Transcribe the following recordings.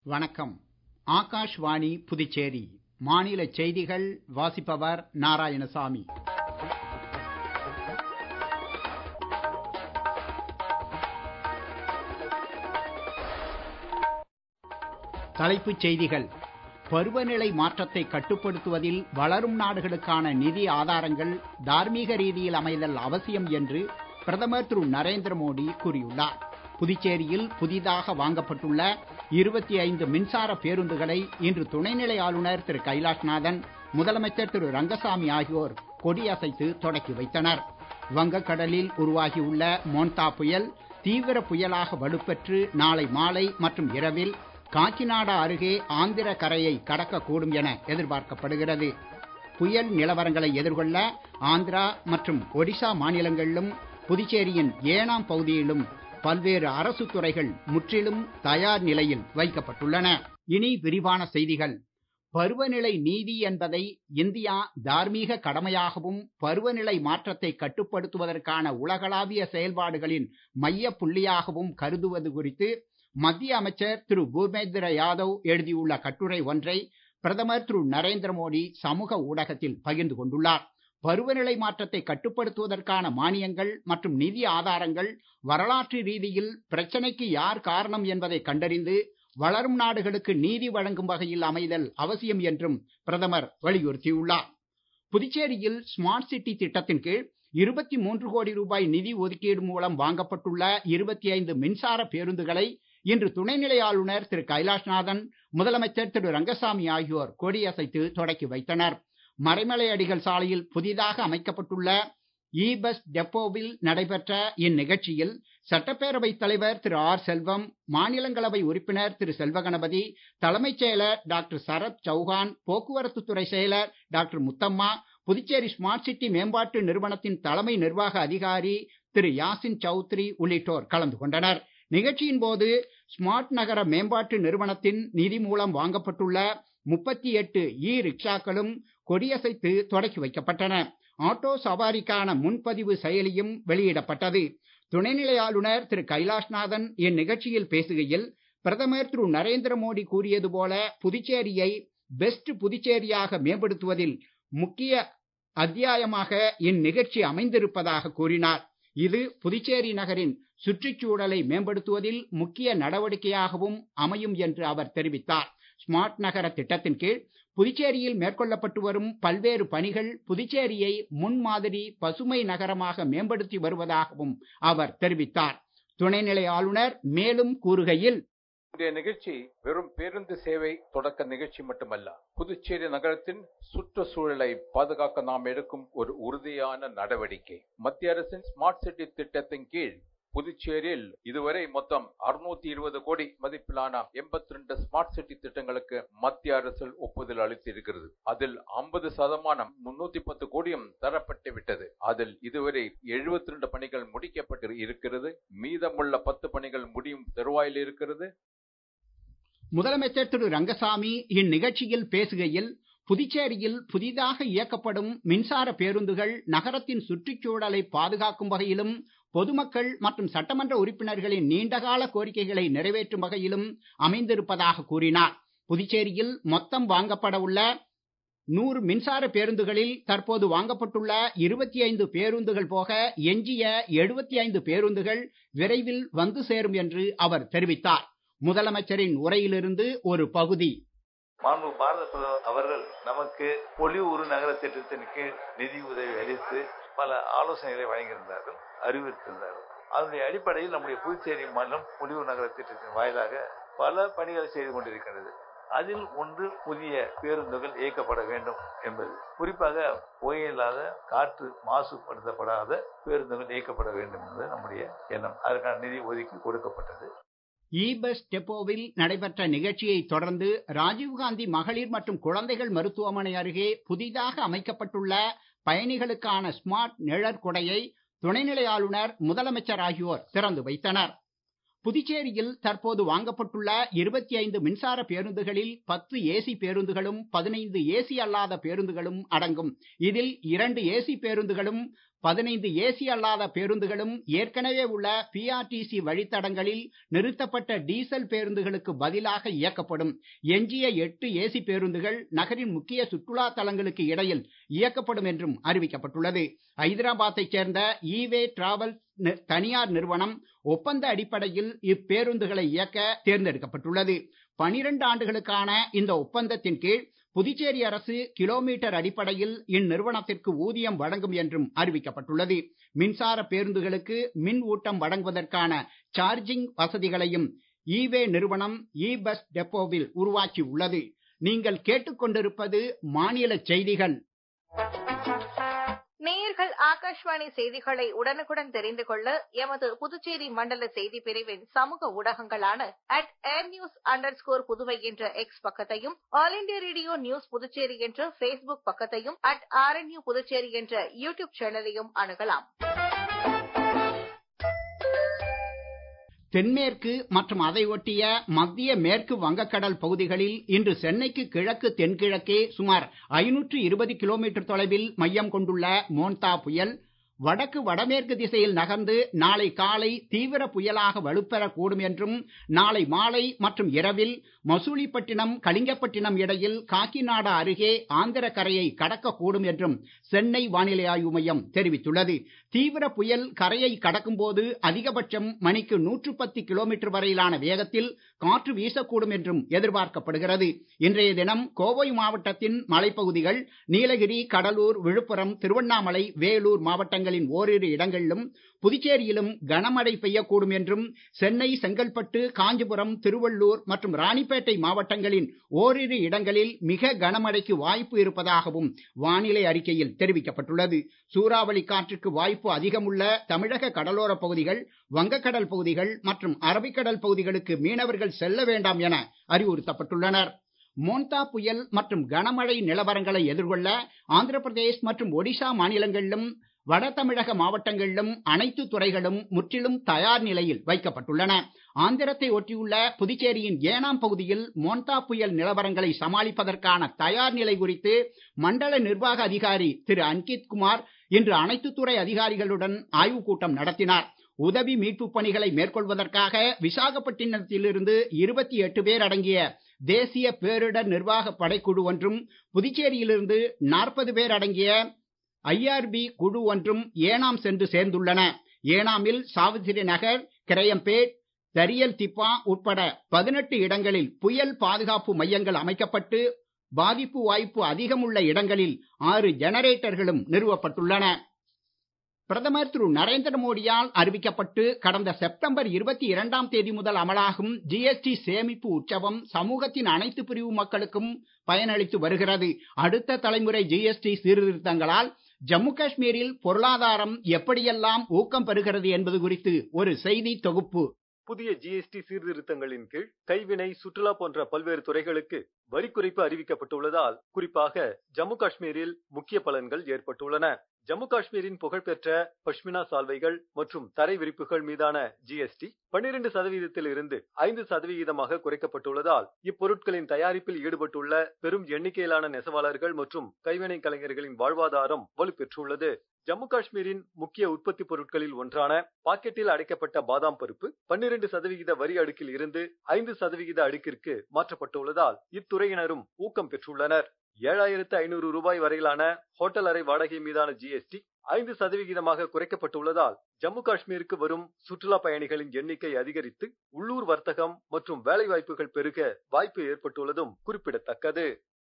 வணக்கம் ஆகாஷ்வாணி புதுச்சேரி மாநில செய்திகள் வாசிப்பவர் நாராயணசாமி தலைப்புச் செய்திகள் பருவநிலை மாற்றத்தை கட்டுப்படுத்துவதில் வளரும் நாடுகளுக்கான நிதி ஆதாரங்கள் தார்மீக ரீதியில் அமைதல் அவசியம் என்று பிரதமர் திரு நரேந்திர மோடி கூறியுள்ளார் புதுச்சேரியில் புதிதாக வாங்கப்பட்டுள்ள 25 மின்சார பேருந்துகளை இன்று துணைநிலை ஆளுநர் திரு கைலாஷ்நாதன் முதலமைச்சர் திரு ரங்கசாமி ஆகியோர் கொடியசைத்து தொடக்கி வைத்தனர் வங்கக்கடலில் உருவாகியுள்ள மோன்தா புயல் தீவிர புயலாக வலுப்பெற்று நாளை மாலை மற்றும் இரவில் காக்கிநாடா அருகே ஆந்திர கரையை கடக்கக்கூடும் என எதிர்பார்க்கப்படுகிறது புயல் நிலவரங்களை எதிர்கொள்ள ஆந்திரா மற்றும் ஒடிசா மாநிலங்களிலும் புதுச்சேரியின் ஏனாம் பகுதியிலும் பல்வேறு அரசு துறைகள் முற்றிலும் தயார் நிலையில் வைக்கப்பட்டுள்ளன இனி விரிவான செய்திகள் பருவநிலை நீதி என்பதை இந்தியா தார்மீக கடமையாகவும் பருவநிலை மாற்றத்தை கட்டுப்படுத்துவதற்கான உலகளாவிய செயல்பாடுகளின் மைய புள்ளியாகவும் கருதுவது குறித்து மத்திய அமைச்சர் திரு பூபேந்திர யாதவ் எழுதியுள்ள கட்டுரை ஒன்றை பிரதமர் திரு நரேந்திர மோடி சமூக ஊடகத்தில் பகிர்ந்து கொண்டுள்ளார் பருவநிலை மாற்றத்தை கட்டுப்படுத்துவதற்கான மானியங்கள் மற்றும் நிதி ஆதாரங்கள் வரலாற்று ரீதியில் பிரச்சனைக்கு யார் காரணம் என்பதை கண்டறிந்து வளரும் நாடுகளுக்கு நீதி வழங்கும் வகையில் அமைதல் அவசியம் என்றும் பிரதமர் வலியுறுத்தியுள்ளார் புதுச்சேரியில் ஸ்மார்ட் சிட்டி திட்டத்தின் கீழ் இருபத்தி மூன்று கோடி ரூபாய் நிதி ஒதுக்கீடு மூலம் வாங்கப்பட்டுள்ள இருபத்தி ஐந்து மின்சார பேருந்துகளை இன்று துணைநிலை ஆளுநர் திரு கைலாஷ்நாதன் முதலமைச்சர் திரு ரங்கசாமி ஆகியோர் கொடியசைத்து தொடக்கி வைத்தனர் மறைமலை அடிகள் சாலையில் புதிதாக அமைக்கப்பட்டுள்ள இ பஸ் டெப்போவில் நடைபெற்ற இந்நிகழ்ச்சியில் சட்டப்பேரவை தலைவர் திரு ஆர் செல்வம் மாநிலங்களவை உறுப்பினர் திரு செல்வகணபதி தலைமைச் செயலர் டாக்டர் சரத் சௌகான் போக்குவரத்து துறை செயலர் doctor Muthamma Puducherry smart city மேம்பாட்டு நிறுவனத்தின் தலைமை நிர்வாக அதிகாரி திரு யாசின் சௌத்ரி உள்ளிட்டோர் கலந்து கொண்டனர் நிகழ்ச்சியின் போது ஸ்மார்ட் நகர மேம்பாட்டு நிறுவனத்தின் நிதி மூலம் வாங்கப்பட்டுள்ள முப்பத்தி எட்டு இ ரிக்ஷாக்களும் கொடியசைத்து தொடக்கி வைக்கப்பட்டன ஆட்டோ சவாரிக்கான முன்பதிவு செயலியும் வெளியிடப்பட்டது துணைநிலை ஆளுநர் திரு கைலாஷ்நாதன் இந்நிகழ்ச்சியில் பேசுகையில் பிரதமர் திரு நரேந்திர மோடி கூறியது போல புதுச்சேரியை பெஸ்ட் புதுச்சேரியாக மேம்படுத்துவதில் முக்கிய அத்தியாயமாக இந்நிகழ்ச்சி அமைந்திருப்பதாக கூறினார் இது புதுச்சேரி நகரின் சுற்றுச்சூழலை மேம்படுத்துவதில் முக்கிய நடவடிக்கையாகவும் அமையும் என்று அவர் தெரிவித்தார் ஸ்மார்ட் நகர திட்டத்தின் கீழ் புதுச்சேரியில் மேற்கொள்ளப்பட்டு வரும் பல்வேறு பணிகள் புதுச்சேரியை முன்மாதிரி பசுமை நகரமாக மேம்படுத்தி வருவதாகவும் அவர் தெரிவித்தார் துணைநிலை ஆளுநர் மேலும் கூறுகையில் இன்றைய நிகழ்ச்சி வெறும் பேருந்து சேவை தொடக்க நிகழ்ச்சி மட்டுமல்ல புதுச்சேரி நகரத்தின் சுற்றுச்சூழலை பாதுகாக்க நாம் எடுக்கும் ஒரு உறுதியான நடவடிக்கை மத்திய அரசின் ஸ்மார்ட் சிட்டி திட்டத்தின் கீழ் புதுச்சேரியில் இதுவரை மொத்தம் அறுநூத்தி இருபது கோடி மதிப்பிலான எண்பத்தி ரெண்டு ஸ்மார்ட் சிட்டி திட்டங்களுக்கு மத்திய அரசு ஒப்புதல் அளித்திருக்கிறது அதில் ஐம்பது சதமானம் முன்னூத்தி பத்து கோடியும் தரப்பட்டு விட்டது அதில் இதுவரை எழுபத்தி ரெண்டு பணிகள் முடிக்கப்பட்டு இருக்கிறது மீதமுள்ள பத்து பணிகள் முடியும் தருவாயில் இருக்கிறது முதலமைச்சர் திரு ரங்கசாமி இந்நிகழ்ச்சியில் பேசுகையில் புதுச்சேரியில் புதிதாக இயக்கப்படும் மின்சார பேருந்துகள் நகரத்தின் சுற்றுச்சூழலை பாதுகாக்கும் வகையிலும் பொதுமக்கள் மற்றும் சட்டமன்ற உறுப்பினர்களின் நீண்டகால கோரிக்கைகளை நிறைவேற்றும் வகையிலும் அமைந்திருப்பதாக கூறினார் புதுச்சேரியில் மொத்தம் வாங்கப்பட உள்ள நூறு மின்சார பேருந்துகளில் தற்போது வாங்கப்பட்டுள்ள இருபத்தி ஐந்து பேருந்துகள் போக எஞ்சிய எழுபத்தி ஐந்து பேருந்துகள் விரைவில் வந்து சேரும் என்று அவர் தெரிவித்தார் முதலமைச்சரின் உரையிலிருந்து ஒரு பகுதி மாண்பு பாரத பிரதமர் அவர்கள் நமக்கு பொலிவுறு நகர திட்டத்தின் கீழ் நிதி உதவி அளித்து பல ஆலோசனைகளை வழங்கியிருந்தார்கள் அறிவித்திருந்தார்கள் அதனுடைய அடிப்படையில் நம்முடைய புதுச்சேரி மாநிலம் பொலிவு நகர திட்டத்தின் வாயிலாக பல பணிகளை செய்து கொண்டிருக்கின்றது அதில் ஒன்று புதிய பேருந்துகள் இயக்கப்பட வேண்டும் என்பது குறிப்பாக புகையில்லாத காற்று மாசுபடுத்தப்படாத பேருந்துகள் இயக்கப்பட வேண்டும் என்பது நம்முடைய எண்ணம் அதற்கான நிதி ஒதுக்கி கொடுக்கப்பட்டது இ பஸ் டெப்போவில் நடைபெற்ற நிகழ்ச்சியை தொடர்ந்து ராஜீவ்காந்தி மகளிர் மற்றும் குழந்தைகள் மருத்துவமனை அருகே புதிதாக அமைக்கப்பட்டுள்ள பயணிகளுக்கான ஸ்மார்ட் நிழற்குடையை துணைநிலை ஆளுநர் முதலமைச்சர் ஆகியோர் திறந்து வைத்தனர் புதுச்சேரியில் தற்போது வாங்கப்பட்டுள்ள இருபத்தி ஐந்து மின்சார பேருந்துகளில் பத்து ஏசி பேருந்துகளும் பதினைந்து ஏசி அல்லாத பேருந்துகளும் அடங்கும் இதில் இரண்டு ஏசி பேருந்துகளும் பதினைந்து ஏசி அல்லாத பேருந்துகளும் ஏற்கனவே உள்ள பிஆர்டிசி வழித்தடங்களில் நிறுத்தப்பட்ட டீசல் பேருந்துகளுக்கு பதிலாக இயக்கப்படும் எஞ்சிய எட்டு ஏசி பேருந்துகள் நகரின் முக்கிய சுற்றுலா தலங்களுக்கு இடையில் இயக்கப்படும் என்றும் அறிவிக்கப்பட்டுள்ளது ஐதராபாத்தைச் சேர்ந்த ஈவே டிராவல்ஸ் தனியார் நிறுவனம் ஒப்பந்த அடிப்படையில் இப்பேருந்துகளை இயக்க தேர்ந்தெடுக்கப்பட்டுள்ளது பனிரெண்டு ஆண்டுகளுக்கான இந்த ஒப்பந்தத்தின் கீழ் புதுச்சேரி அரசு கிலோமீட்டர் அடிப்படையில் இந்நிறுவனத்திற்கு ஊதியம் வழங்கும் என்றும் அறிவிக்கப்பட்டுள்ளது மின்சார பேருந்துகளுக்கு மின் ஊட்டம் வழங்குவதற்கான சார்ஜிங் வசதிகளையும் ஈவே நிறுவனம் இ பஸ் டெப்போவில் உருவாக்கி உள்ளது நீங்கள் கேட்டுக்கொண்டிருப்பது மாநில செய்திகள் நேயர்கள் ஆகாஷ்வாணி செய்திகளை உடனுக்குடன் தெரிந்து கொள்ள எமது புதுச்சேரி மண்டல செய்தி பிரிவின் சமூக ஊடகங்களான at air news underscore Puduvai என்ற எக்ஸ் பக்கத்தையும் All India Radio News Puducherry என்ற பேஸ்புக் பக்கத்தையும் அட் ஆர்என்யூ புதுச்சேரி என்ற யூடியூப் சேனலையும் அணுகலாம் தென்மேற்கு மற்றும் அதை ஒட்டிய மத்திய மேற்கு வங்கக்கடல் பகுதிகளில் இன்று சென்னைக்கு கிழக்கு தென்கிழக்கே சுமார் ஐநூற்று இருபது கிலோமீட்டர் தொலைவில் மையம் கொண்டுள்ள மோன்தா புயல் வடக்கு வடமேற்கு திசையில் நகர்ந்து நாளை காலை தீவிர புயலாக வலுப்பெறக்கூடும் என்றும் நாளை மாலை மற்றும் இரவில் மசூலிப்பட்டினம் கலிங்கப்பட்டினம் இடையில் காக்கிநாடா அருகே ஆந்திர கரையை கடக்கக்கூடும் என்றும் சென்னை வானிலை ஆய்வு மையம் தெரிவித்துள்ளது தீவிர புயல் கரையை கடக்கும் போது அதிகபட்சம் மணிக்கு நூற்று பத்து கிலோமீட்டர் வரையிலான வேகத்தில் காற்று வீசக்கூடும் என்றும் எதிர்பார்க்கப்படுகிறது இன்றைய தினம் கோவை மாவட்டத்தின் மலைப்பகுதிகள் நீலகிரி கடலூர் விழுப்புரம் திருவண்ணாமலை வேலூர் மாவட்டங்களின் ஓரிரு இடங்களிலும் புதுச்சேரியிலும் கனமழை பெய்யக்கூடும் என்றும் சென்னை செங்கல்பட்டு காஞ்சிபுரம் திருவள்ளூர் மற்றும் ராணிப்பேட்டை மாவட்டங்களின் ஓரிரு இடங்களில் மிக கனமழைக்கு வாய்ப்பு இருப்பதாகவும் வானிலை அறிக்கையில் தெரிவிக்கப்பட்டுள்ளது சூறாவளி காற்றுக்கு வாய்ப்பு அதிகமுள்ள தமிழக கடலோர பகுதிகள் வங்கக்கடல் பகுதிகள் மற்றும் அரபிக்கடல் பகுதிகளுக்கு மீனவர்கள் செல்ல வேண்டாம் என அறிவுறுத்தப்பட்டுள்ளனர் மோன்தா புயல் மற்றும் கனமழை நிலவரங்களை எதிர்கொள்ள ஆந்திர பிரதேஷ் மற்றும் ஒடிசா மாநிலங்களிலும் வட தமிழக மாவட்டங்களிலும் அனைத்து துறைகளும் முற்றிலும் தயார் நிலையில் வைக்கப்பட்டுள்ளன ஆந்திரத்தை ஒட்டியுள்ள புதுச்சேரியின் ஏனாம் பகுதியில் மோன்தா புயல் நிலவரங்களை சமாளிப்பதற்கான தயார் நிலை குறித்து மண்டல நிர்வாக அதிகாரி திரு அன்கித் குமார் இன்று அனைத்து துறை அதிகாரிகளுடன் ஆய்வுக் கூட்டம் நடத்தினார் உதவி மீட்புப் பணிகளை மேற்கொள்வதற்காக விசாகப்பட்டினத்திலிருந்து இருபத்தி எட்டு பேர் அடங்கிய தேசிய பேரிடர் நிர்வாக படைக்குழு ஒன்றும் புதுச்சேரியிலிருந்து நாற்பது பேர் அடங்கிய ஐஆர்பி குழு ஒன்றும் ஏனாம் சென்று சேர்ந்துள்ளன ஏனாமில் சாவித்திரி நகர் கிரையம்பேட் தரியல் திப்பா உட்பட பதினெட்டு இடங்களில் புயல் பாதுகாப்பு மையங்கள் அமைக்கப்பட்டு பாதிப்பு வாய்ப்பு அதிகமுள்ள இடங்களில் ஆறு ஜெனரேட்டர்களும் நிறுவப்பட்டுள்ளன பிரதமர் திரு நரேந்திர மோடியால் அறிவிக்கப்பட்டு கடந்த செப்டம்பர் இருபத்தி இரண்டாம் தேதி முதல் அமலாகும் ஜிஎஸ்டி சேமிப்பு உற்சவம் சமூகத்தின் அனைத்து பிரிவு மக்களுக்கும் பயனளித்து வருகிறது அடுத்த தலைமுறை ஜிஎஸ்டி சீர்திருத்தங்களால் ஜம்மு காஷ்மீரில் பொருளாதாரம் எப்படியெல்லாம் ஊக்கம் பெறுகிறது என்பது குறித்து ஒரு செய்தி தொகுப்பு புதிய ஜிஎஸ்டி சீர்திருத்தங்களின் கீழ் கைவினை சுற்றுலா போன்ற பல்வேறு துறைகளுக்கு வரி குறைப்பு அறிவிக்கப்பட்டுள்ளதால் குறிப்பாக ஜம்மு காஷ்மீரில் முக்கிய பலன்கள் ஏற்பட்டுள்ளன ஜம்மு காஷ்மீரின் புகழ்பெற்ற பஷ்மினா சால்வைகள் மற்றும் தரை விரிப்புகள் மீதான ஜிஎஸ்டி பன்னிரண்டு சதவீதத்தில் இருந்து ஐந்து சதவிகிதமாக குறைக்கப்பட்டுள்ளதால் இப்பொருட்களின் தயாரிப்பில் ஈடுபட்டுள்ள பெரும் எண்ணிக்கையிலான நெசவாளர்கள் மற்றும் கைவினை கலைஞர்களின் வாழ்வாதாரம் வலுப்பெற்றுள்ளது ஜம்மு காஷ்மீரின் முக்கிய உற்பத்தி பொருட்களில் ஒன்றான பாக்கெட்டில் அடைக்கப்பட்ட பாதாம் பருப்பு பன்னிரண்டு சதவிகித வரி அடுக்கில் இருந்து ஐந்து சதவிகித அடுக்கிற்கு மாற்றப்பட்டுள்ளதால் இத்துறையினரும் ஊக்கம் பெற்றுள்ளனர் ஏழாயிரத்து ஐநூறு ரூபாய் வரையிலான ஹோட்டல் அறை வாடகை மீதான ஜிஎஸ்டி ஐந்து சதவிகிதமாக குறைக்கப்பட்டுள்ளதால் ஜம்மு காஷ்மீருக்கு வரும் சுற்றுலா பயணிகளின் எண்ணிக்கை அதிகரித்து உள்ளூர் வர்த்தகம் மற்றும் வேலைவாய்ப்புகள் பெருக வாய்ப்பு ஏற்பட்டுள்ளதும் குறிப்பிடத்தக்கது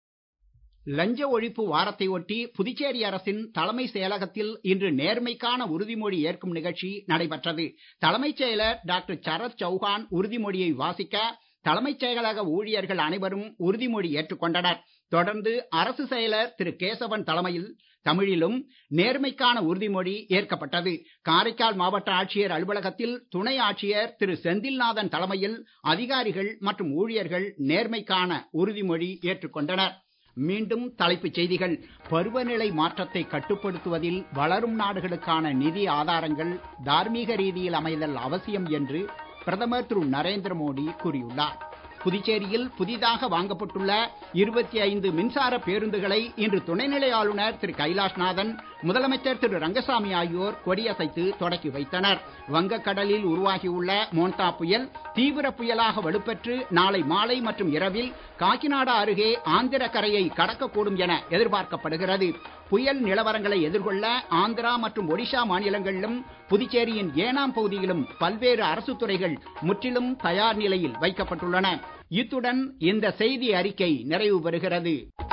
லஞ்ச ஒழிப்பு வாரத்தை ஒட்டி புதுச்சேரி அரசின் தலைமை செயலகத்தில் இன்று நேர்மைக்கான உறுதிமொழி ஏற்கும் நிகழ்ச்சி நடைபெற்றது தலைமைச் செயலர் டாக்டர் சரத் சௌஹான் உறுதிமொழியை வாசிக்க தலைமைச் செயலக ஊழியர்கள் அனைவரும் உறுதிமொழி ஏற்றுக்கொண்டனர் தொடர்ந்து அரசு செயலர் திரு கேசவன் தலைமையில் தமிழிலும் நேர்மைக்கான உறுதிமொழி ஏற்கப்பட்டது காரைக்கால் மாவட்ட ஆட்சியர் அலுவலகத்தில் துணை ஆட்சியர் திரு செந்தில்நாதன் தலைமையில் அதிகாரிகள் மற்றும் ஊழியர்கள் நேர்மைக்கான உறுதிமொழி ஏற்றுக்கொண்டனர் மீண்டும் தலைப்புச் செய்திகள் பருவநிலை மாற்றத்தை கட்டுப்படுத்துவதில் வளரும் நாடுகளுக்கான நிதி ஆதாரங்கள் தார்மீக ரீதியில் அமைதல் அவசியம் என்று பிரதமர் திரு நரேந்திர மோடி கூறியுள்ளார் புதுச்சேரியில் புதிதாக வாங்கப்பட்டுள்ள இருபத்தி ஐந்து மின்சார பேருந்துகளை இன்று துணைநிலை ஆளுநர் திரு கைலாஷ்நாதன் முதலமைச்சர் திரு ரங்கசாமி ஆகியோர் கொடியசைத்து தொடக்கி வைத்தனர் வங்கக்கடலில் உருவாகியுள்ள மோன்தா புயல் தீவிர புயலாக வலுப்பெற்று நாளை மாலை மற்றும் இரவில் காக்கிநாடா அருகே ஆந்திர கரையை கடக்கக்கூடும் என எதிர்பார்க்கப்படுகிறது புயல் நிலவரங்களை எதிர்கொள்ள ஆந்திரா மற்றும் ஒடிஷா மாநிலங்களிலும் புதுச்சேரியின் ஏனாம் பகுதியிலும் பல்வேறு அரசு துறைகள் முற்றிலும் தயார் நிலையில் வைக்கப்பட்டுள்ளன இத்துடன் இந்த செய்தி அறிக்கை நிறைவு பெறுகிறது